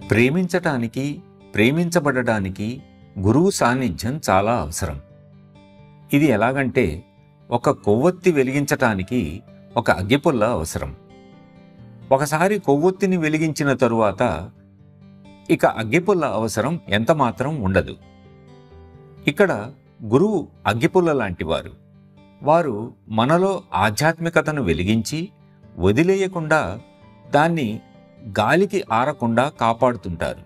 ప్రేమించటానికి ప్రేమించబడటానికి గురువు సాన్నిధ్యం చాలా అవసరం ఇది ఎలాగంటే ఒక కొవ్వొత్తి వెలిగించటానికి ఒక అగ్గిపుల్ల అవసరం ఒకసారి కొవ్వొత్తిని వెలిగించిన తరువాత ఇక అగ్గిపుల్ల అవసరం ఎంతమాత్రం ఉండదు ఇక్కడ గురువు అగ్గిపుల్ల లాంటివారు వారు మనలో ఆధ్యాత్మికతను వెలిగించి వదిలేయకుండా దాన్ని గాలికి ఆరకుండా కాపాడుతుంటారు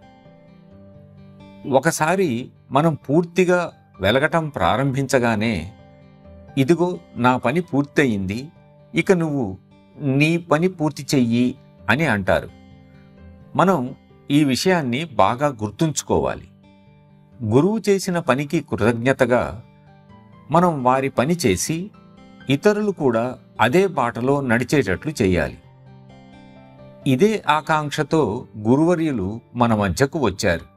ఒకసారి మనం పూర్తిగా వెలగటం ప్రారంభించగానే ఇదిగో నా పని పూర్తయింది ఇక నువ్వు నీ పని పూర్తి చెయ్యి అని అంటారు మనం ఈ విషయాన్ని బాగా గుర్తుంచుకోవాలి గురువు చేసిన పనికి కృతజ్ఞతగా మనం వారి పని చేసి ఇతరులు కూడా అదే బాటలో నడిచేటట్లు చేయాలి ఇదే ఆకాంక్షతో గురువర్యులు మన మధ్యకు వచ్చారు